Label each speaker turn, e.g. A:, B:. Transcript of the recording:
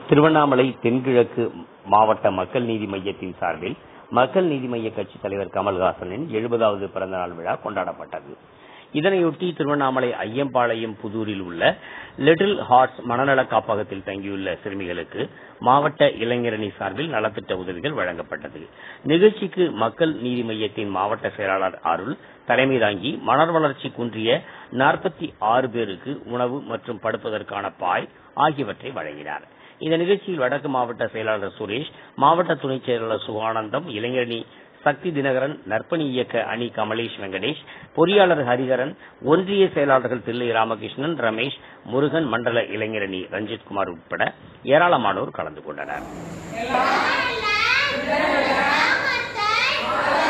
A: திருவண்ணாமலை தென்கிழக்கு மாவட்ட மக்கள் நீதி மையத்தின் சார்பில் மக்கள் நீதி மைய கட்சித் தலைவர் கமல்ஹாசனின் எழுபதாவது பிறந்தநாள் விழா கொண்டாடப்பட்டது இதனையொட்டி திருவண்ணாமலை ஐயம்பாளையம் புதூரில் உள்ள லிட்டில் ஹார்ட்ஸ் மனநல காப்பகத்தில் தங்கியுள்ள சிறுமிகளுக்கு மாவட்ட இளைஞரணி சார்பில் நலத்திட்ட உதவிகள் வழங்கப்பட்டது நிகழ்ச்சிக்கு மக்கள் நீதி மையத்தின் மாவட்ட செயலாளர் அருள் தலைமை தாங்கி மலர் வளர்ச்சி குன்றிய நாற்பத்தி ஆறு பேருக்கு உணவு மற்றும் படுப்பதற்கான பாய் ஆகியவற்றை வழங்கினார் இந்த நிகழ்ச்சியில் வடக்கு மாவட்ட செயலாளர் சுரேஷ் மாவட்ட துணைச் செயலாளர் சுகானந்தம் இளைஞரணி சக்தி தினகரன் நற்பணி இயக்க அணி கமலேஷ் வெங்கடேஷ் பொறியாளர் ஹரிஹரன் ஒன்றிய செயலாளர்கள் தில்லை ராமகிருஷ்ணன் ரமேஷ் முருகன் மண்டல இளைஞரணி ரஞ்சித் குமார் உட்பட ஏராளமானோர் கலந்து கொண்டனர்
B: கிராமத்தை